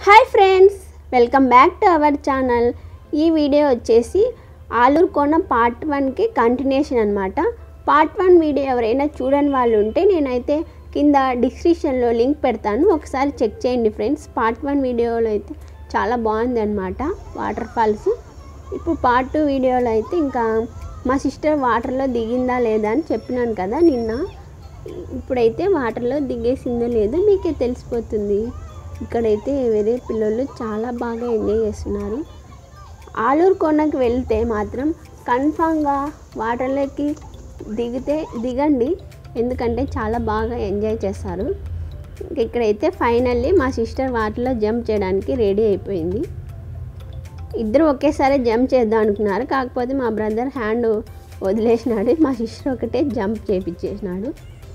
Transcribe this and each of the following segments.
hi friends welcome back to our channel ఈ video వచ్చేసి Aluru Kona part వన్కి కంటిన్యూషన్ అనమాట పార్ట్ వన్ వీడియో ఎవరైనా చూడని వాళ్ళు ఉంటే నేనైతే కింద డిస్క్రిప్షన్లో లింక్ పెడతాను ఒకసారి చెక్ చేయండి ఫ్రెండ్స్ పార్ట్ వన్ వీడియోలో అయితే చాలా బాగుంది అనమాట వాటర్ ఫాల్స్ ఇప్పుడు పార్ట్ టూ వీడియోలో అయితే ఇంకా మా సిస్టర్ వాటర్లో దిగిందా లేదా అని చెప్పినాను కదా నిన్న ఇప్పుడైతే వాటర్లో దిగేసిందో లేదో మీకే తెలిసిపోతుంది ఇక్కడైతే వేరే పిల్లలు చాలా బాగా ఎంజాయ్ చేస్తున్నారు ఆలూరు కొండకి వెళ్తే మాత్రం కన్ఫామ్గా వాటర్లోకి దిగితే దిగండి ఎందుకంటే చాలా బాగా ఎంజాయ్ చేస్తారు ఇంక ఇక్కడైతే ఫైనల్లీ మా సిస్టర్ వాటర్లో జంప్ చేయడానికి రెడీ అయిపోయింది ఇద్దరు ఒకేసారి జంప్ చేద్దాం అనుకున్నారు కాకపోతే మా బ్రదర్ హ్యాండ్ వదిలేసినాడు మా సిస్టర్ ఒకటే జంప్ చేపించేసినాడు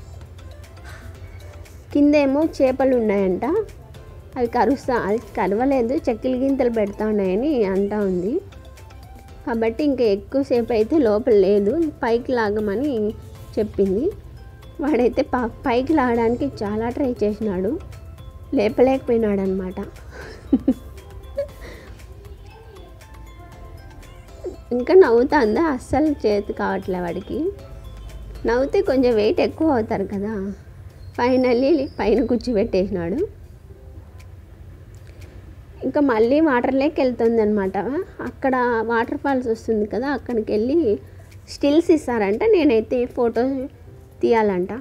కిందేమో చేపలు ఉన్నాయంట అవి కరుస్తా అది కరవలేదు చెక్కిలి గింతలు పెడతా ఉన్నాయని అంటా ఉంది కాబట్టి ఇంకా ఎక్కువసేపు అయితే లోపల లేదు పైకి లాగమని చెప్పింది వాడైతే ప పైకి లాగడానికి చాలా ట్రై చేసినాడు లేపలేకపోయినాడు అనమాట ఇంకా నవ్వుతుందా అస్సలు చేతి కావట్లే వాడికి నవ్వుతే కొంచెం వెయిట్ ఎక్కువ అవుతారు కదా ఫైనల్లీ పైన కూర్చోబెట్టేసినాడు ఇంకా మళ్ళీ వాటర్లోకి వెళ్తుంది అనమాట అక్కడ వాటర్ ఫాల్స్ వస్తుంది కదా అక్కడికి వెళ్ళి స్టిల్స్ ఇస్తారంట నేనైతే ఫోటో తీయాలంట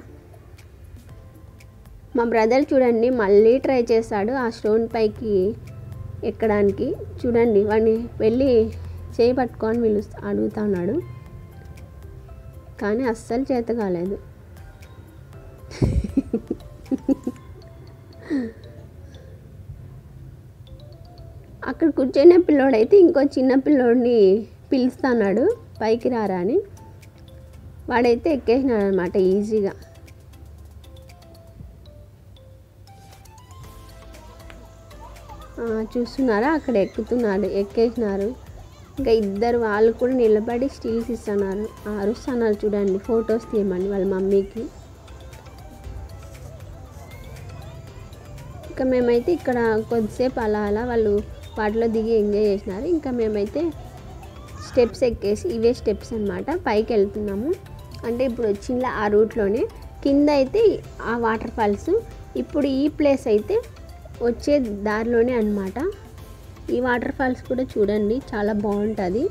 మా బ్రదర్ చూడండి మళ్ళీ ట్రై చేశాడు ఆ స్టోన్ పైకి ఎక్కడానికి చూడండి వాడిని వెళ్ళి చేయి పట్టుకొని వీళ్ళు అడుగుతున్నాడు కానీ అస్సలు చేత కాలేదు అక్కడ కూర్చున్న పిల్లోడైతే ఇంకో చిన్న పిల్లోడిని పిలుస్తున్నాడు పైకి రారా అని వాడైతే ఎక్కేసినాడు అనమాట ఈజీగా ఆ, చూస్తున్నారా అక్కడ ఎక్కుతున్నాడు ఎక్కేసినారు ఇంకా ఇద్దరు వాళ్ళు కూడా నిలబడి స్టిల్స్ ఇస్తున్నారు అరుస్తున్నారు చూడండి ఫొటోస్ తీయమని వాళ్ళ మమ్మీకి ఇంకా మేమైతే ఇక్కడ కొద్దిసేపు అలా అలా వాళ్ళు వాటిలో దిగి ఎంజాయ్ చేసినారు ఇంకా మేమైతే స్టెప్స్ ఎక్కేసి ఇవే స్టెప్స్ అనమాట పైకి వెళ్తున్నాము అంటే ఇప్పుడు వచ్చిన ఆ రూట్లోనే కింద అయితే ఆ వాటర్ ఫాల్స్ ఇప్పుడు ఈ ప్లేస్ అయితే వచ్చే దారిలోనే అన్నమాట ఈ వాటర్ ఫాల్స్ కూడా చూడండి చాలా బాగుంటుంది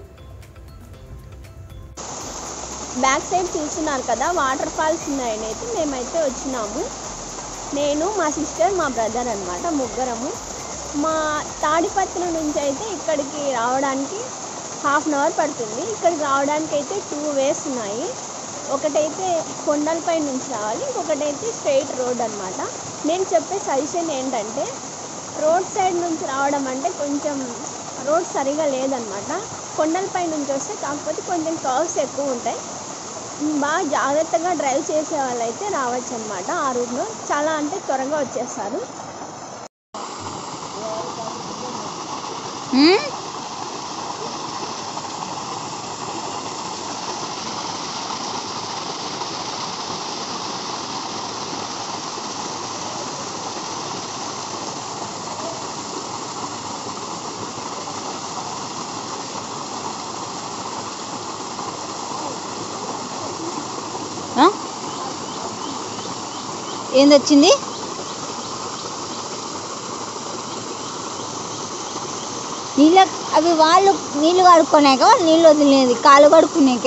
బ్యాక్ సైడ్ చూస్తున్నారు కదా వాటర్ ఫాల్స్ ఉన్నాయని అయితే మేమైతే వచ్చినాము నేను మా సిస్టర్ మా బ్రదర్ అనమాట ముగ్గురము మా తాడిపత్రి నుంచి అయితే ఇక్కడికి రావడానికి హాఫ్ అన్ అవర్ పడుతుంది ఇక్కడికి రావడానికి అయితే టూ వేస్ ఉన్నాయి ఒకటైతే కొండలపై నుంచి రావాలి ఇంకొకటైతే స్ట్రైట్ రోడ్ అనమాట నేను చెప్పే సజెషన్ ఏంటంటే రోడ్ సైడ్ నుంచి రావడం అంటే కొంచెం రోడ్ సరిగా లేదనమాట కొండలపై నుంచి వస్తే కాకపోతే కొంచెం కర్వ్స్ ఎక్కువ ఉంటాయి బాగా జాగ్రత్తగా డ్రైవ్ చేసే వాళ్ళైతే రావచ్చు అనమాట ఆ రూట్లో చాలా అంటే త్వరగా వచ్చేస్తారు ఏంది వచ్చింది నీళ్ళ అవి వాళ్ళు నీళ్ళు కడుక్కునేక వాళ్ళు నీళ్ళు వదిలేది కాలు కడుక్కునేక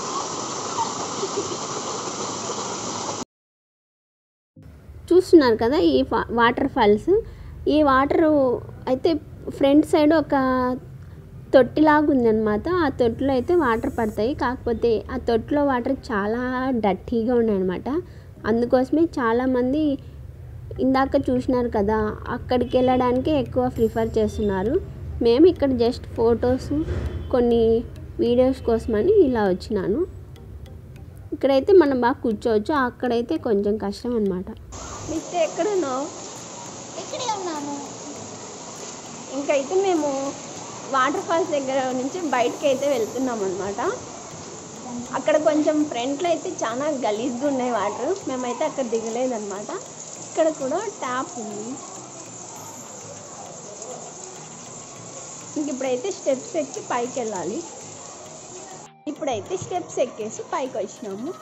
చూస్తున్నారు కదా ఈ ఫా- వాటర్ ఫాల్స్ ఈ వాటర్ అయితే ఫ్రంట్ సైడ్ ఒక తొట్టిలాగా ఉందన్నమాట ఆ తొట్టిలో అయితే వాటర్ పడతాయి కాకపోతే ఆ తొట్టిలో వాటర్ చాలా డర్టీగా ఉన్నాయన్నమాట అందుకోసమే చాలామంది ఇందాక చూసినారు కదా అక్కడికి వెళ్ళడానికే ఎక్కువ ప్రిఫర్ చేస్తున్నారు మేము ఇక్కడ జస్ట్ ఫొటోస్ కొన్ని వీడియోస్ కోసమని ఇలా వచ్చినాను ఇక్కడైతే మనం బాగా కూర్చోవచ్చు అక్కడైతే కొంచెం కష్టం అనమాట మిస్టర్ ఎక్కడున్నావు ఇక్కడే ఉన్నాము ఇంకైతే మేము వాటర్ ఫాల్స్ దగ్గర నుంచి బయటకి అయితే వెళ్తున్నాం అనమాట అక్కడ కొంచెం ఫ్రంట్లో అయితే చాలా గలీజ్గా ఉన్నాయి వాటర్ మేమైతే అక్కడ దిగలేదన్నమాట ఇక్కడ కూడా ట్యాప్ ఉంది ఇంక ఇప్పుడైతే స్టెప్స్ ఎక్కి పైకి వెళ్ళాలి ఇప్పుడైతే స్టెప్స్ ఎక్కేసి పైకి వచ్చినాము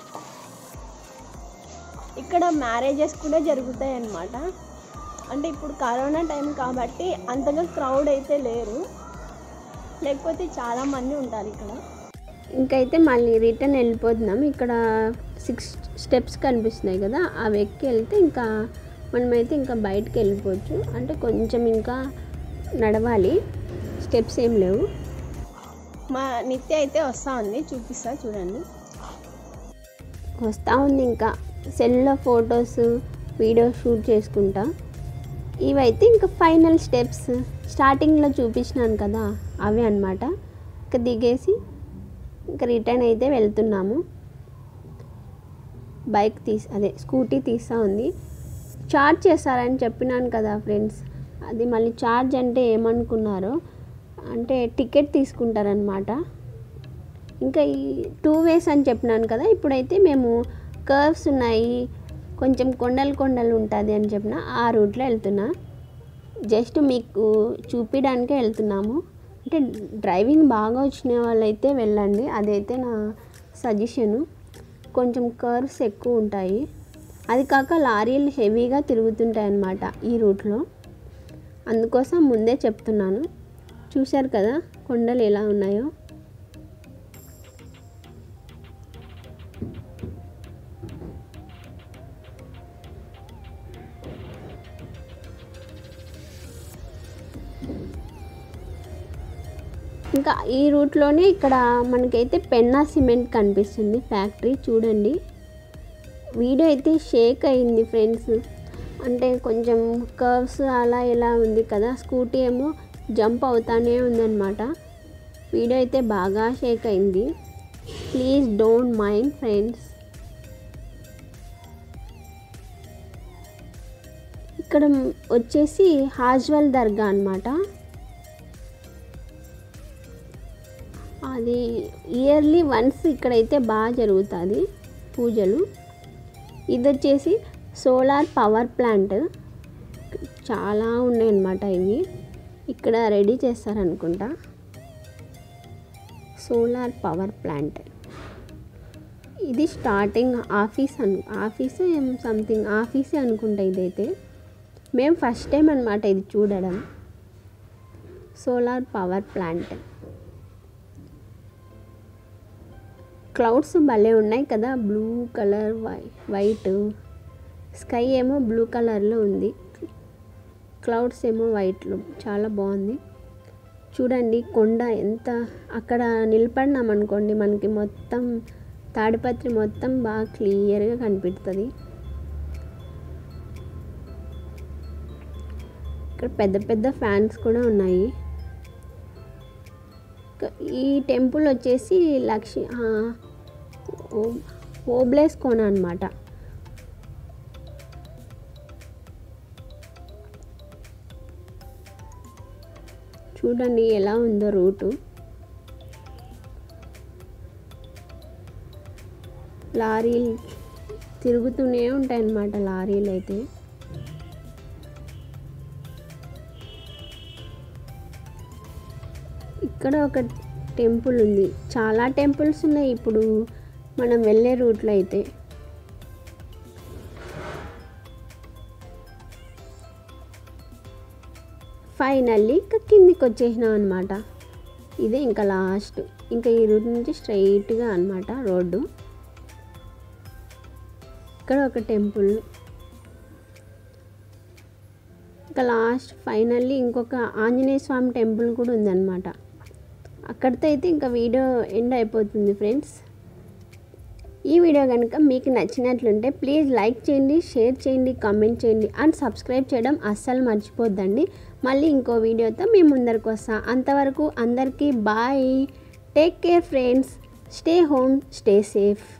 ఇక్కడ మ్యారేజెస్ కూడా జరుగుతాయి అన్నమాట అంటే ఇప్పుడు కరోనా టైం కాబట్టి అంతగా క్రౌడ్ అయితే లేరు లేకపోతే చాలామంది ఉంటారు ఇక్కడ ఇంకైతే మళ్ళీ రిటర్న్ వెళ్ళిపోతున్నాం ఇక్కడ సిక్స్ స్టెప్స్ కనిపిస్తున్నాయి కదా అవి ఎక్కి వెళ్తే ఇంకా మనమైతే ఇంకా బయటకు వెళ్ళిపోవచ్చు అంటే కొంచెం ఇంకా నడవాలి స్టెప్స్ ఏం లేవు మా నిత్య అయితే వస్తూ ఉంది చూపిస్తా చూడండి వస్తూ ఉంది ఇంకా సెల్లో ఫొటోస్ వీడియో షూట్ చేసుకుంటా ఇవైతే ఇంకా ఫైనల్ స్టెప్స్ స్టార్టింగ్లో చూపించినాను కదా అవే అనమాట ఇంకా దిగేసి ఇంకా రిటర్న్ అయితే వెళ్తున్నాము బైక్ తీసి అదే స్కూటీ తీస్తూ ఉంది చార్జ్ చేస్తారని చెప్పినాను కదా ఫ్రెండ్స్ అది మళ్ళీ చార్జ్ అంటే ఏమనుకున్నారో అంటే టికెట్ తీసుకుంటారనమాట ఇంకా ఈ టూ వేస్ అని చెప్పినాను కదా ఇప్పుడైతే మేము కర్వ్స్ ఉన్నాయి కొంచెం కొండలు కొండలు ఉంటుంది అని చెప్పిన ఆ రూట్లో వెళ్తున్నా జస్ట్ మీకు చూపించడానికే వెళ్తున్నాము అంటే డ్రైవింగ్ బాగా వచ్చిన వాళ్ళైతే వెళ్ళండి అదైతే నా సజెషను కొంచెం కర్వ్స్ ఎక్కువ ఉంటాయి అది కాక లారీలు హెవీగా తిరుగుతుంటాయి అన్నమాట ఈ రూట్లో అందుకోసం ముందే చెప్తున్నాను చూశారు కదా కొండలు ఎలా ఉన్నాయో ఇంకా ఈ రూట్లోనే ఇక్కడ మనకైతే పెన్నా సిమెంట్ కనిపిస్తుంది ఫ్యాక్టరీ చూడండి వీడియో అయితే షేక్ అయింది ఫ్రెండ్స్ అంటే కొంచెం కర్వ్స్ అలా ఇలా ఉంది కదా స్కూటీ ఏమో జంప్ అవుతానే ఉందన్నమాట వీడియో అయితే బాగా షేక్ అయింది ప్లీజ్ డోంట్ మైండ్ ఫ్రెండ్స్ ఇక్కడ వచ్చేసి హాజ్వల్ దర్గా అన్నమాట అది ఇయర్లీ వన్స్ ఇక్కడైతే బాగా జరుగుతుంది పూజలు ఇది వచ్చేసి సోలార్ పవర్ ప్లాంట్ చాలా ఉన్నాయన్నమాట ఇవి ఇక్కడ రెడీ చేస్తారనుకుంటా సోలార్ పవర్ ప్లాంట్ ఇది స్టార్టింగ్ ఆఫీస్ అను ఆఫీస్ ఏం సంథింగ్ ఆఫీసే అనుకుంటా ఇదైతే మేము ఫస్ట్ టైం అనమాట ఇది చూడడం సోలార్ పవర్ ప్లాంట్ క్లౌడ్స్ భలే ఉన్నాయి కదా బ్లూ కలర్ వై వైట్ స్కై ఏమో బ్లూ కలర్లో ఉంది క్లౌడ్స్ ఏమో వైట్లో చాలా బాగుంది చూడండి కొండ ఎంత అక్కడ నిలబడినాం అనుకోండి మనకి మొత్తం తాడిపత్రి మొత్తం బాగా క్లియర్గా కనిపిస్తుంది ఇక్కడ పెద్ద పెద్ద ఫ్యాన్స్ కూడా ఉన్నాయి ఇక ఈ టెంపుల్ వచ్చేసి లక్ష్మి ఆ, ఓ- ఓబ్లేస్ కోన అనమాట చూడండి ఎలా ఉందో రూటు లారీలు తిరుగుతూనే ఉంటాయి అన్నమాట లారీలు అయితే ఇక్కడ ఒక టెంపుల్ ఉంది చాలా టెంపుల్స్ ఉన్నాయి ఇప్పుడు మనం వెళ్ళే రూట్లో అయితే ఫైనల్లీ ఇంకా కిందికి వచ్చేసినాం అనమాట ఇదే ఇంకా లాస్ట్ ఇంకా ఈ రూట్ నుంచి స్ట్రైట్గా అనమాట రోడ్డు ఇక్కడ ఒక టెంపుల్ ఇంకా లాస్ట్ ఫైనల్లీ ఇంకొక ఆంజనేయ స్వామి టెంపుల్ కూడా ఉందన్నమాట అక్కడితో అయితే ఇంకా వీడియో ఎండ్ అయిపోతుంది ఫ్రెండ్స్ ఈ వీడియో కనుక మీకు నచ్చినట్లుంటే ప్లీజ్ లైక్ చేయండి షేర్ చేయండి కామెంట్ చేయండి అండ్ సబ్స్క్రైబ్ చేయడం అస్సలు మర్చిపోద్దండి మళ్ళీ ఇంకో వీడియోతో మీ ముందరికి వస్తా అంతవరకు అందరికీ bye take care friends stay home stay safe